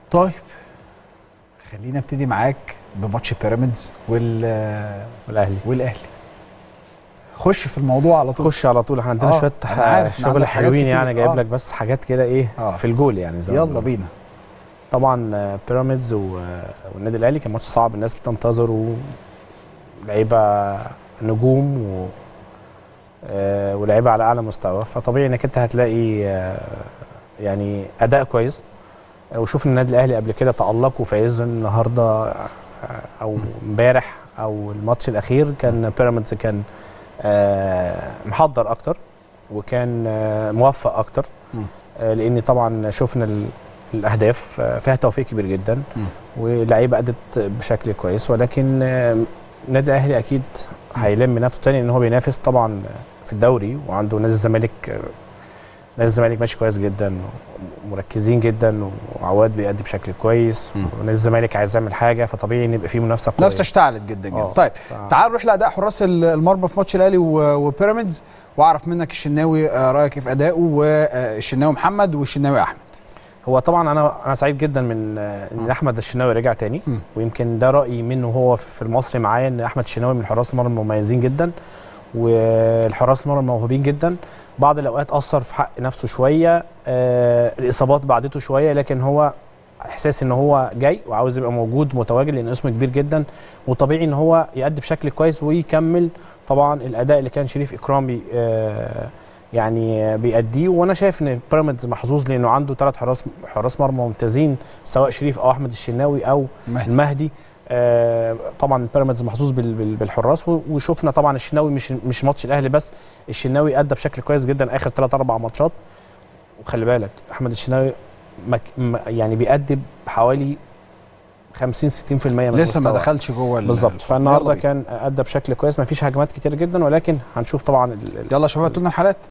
طيب خلينا ابتدي معاك بماتش بيراميدز وال والاهلي والاهلي خش في الموضوع على طول خش على طول احنا عندنا آه، شويه أنا عارف إن شغل عندك حاجات حلوين كتير. يعني جايب آه. لك بس حاجات كده ايه آه. في الجول يعني زي ما يلا بنقول. بينا طبعا آه، بيراميدز و- والنادي الاهلي كان ماتش صعب الناس بتنتظره لعيبه نجوم و آه، ولاعيبه على اعلى مستوى فطبيعي انك انت هتلاقي آه، يعني اداء كويس آه، وشوف النادي الاهلي قبل كده تالق وفايز النهارده آه، او امبارح او الماتش الاخير كان بيراميدز كان آه، محضر اكتر وكان آه، موفق اكتر مم. آه، لان طبعا شفنا ال- الاهداف آه، فيها توفيق كبير جدا مم. واللعيبه ادت بشكل كويس ولكن آه، النادي الاهلي اكيد هيلم نفسه تاني ان هو بينافس طبعا في الدوري وعنده نادي الزمالك آه، نادي الزمالك ماشي كويس جدا ومركزين جدا وعواد بيأدي بشكل كويس مم. ونادي الزمالك عايز يعمل حاجه فطبيعي ان يبقى فيه منافسه قويه نفسه اشتعلت جدا جدا آه. طيب ف- تعال نروح لاداء حراس ال- المرمى في ماتش الاهلي و- وبيراميدز واعرف منك الشناوي آه، رايك إيه في ادائه والشناوي محمد والشناوي احمد هو طبعا انا انا سعيد جدا من آه، ان احمد الشناوي رجع تاني مم. ويمكن ده رايي منه هو في المصري معايا ان احمد الشناوي من حراس المرمى المميزين جدا والحراس المرمى الموهوبين جدا بعض الاوقات اثر في حق نفسه شويه آه الاصابات بعدته شويه لكن هو احساس ان هو جاي وعاوز يبقى موجود متواجد لان اسمه كبير جدا وطبيعي ان هو يأدي بشكل كويس ويكمل طبعا الاداء اللي كان شريف اكرامي آه يعني بيأديه وانا شايف ان بيراميدز محظوظ لانه عنده ثلاث حراس حراس مرمى ممتازين سواء شريف او احمد الشناوي او مهدي. المهدي آه طبعا بيراميدز محظوظ بال- بال- بالحراس و- وشفنا طبعا الشناوي مش مش ماتش الاهلي بس الشناوي ادى بشكل كويس جدا اخر ثلاث اربع ماتشات وخلي بالك احمد الشناوي مك م- يعني بيأدي بحوالي 50 60% من لسه ما المستوى. دخلش جوه ال- بالظبط يلا فالنهارده بينا. كان ادى بشكل كويس ما فيش هجمات كتير جدا ولكن هنشوف طبعا ال- ال- يلا يا شباب هاتوا لنا الحالات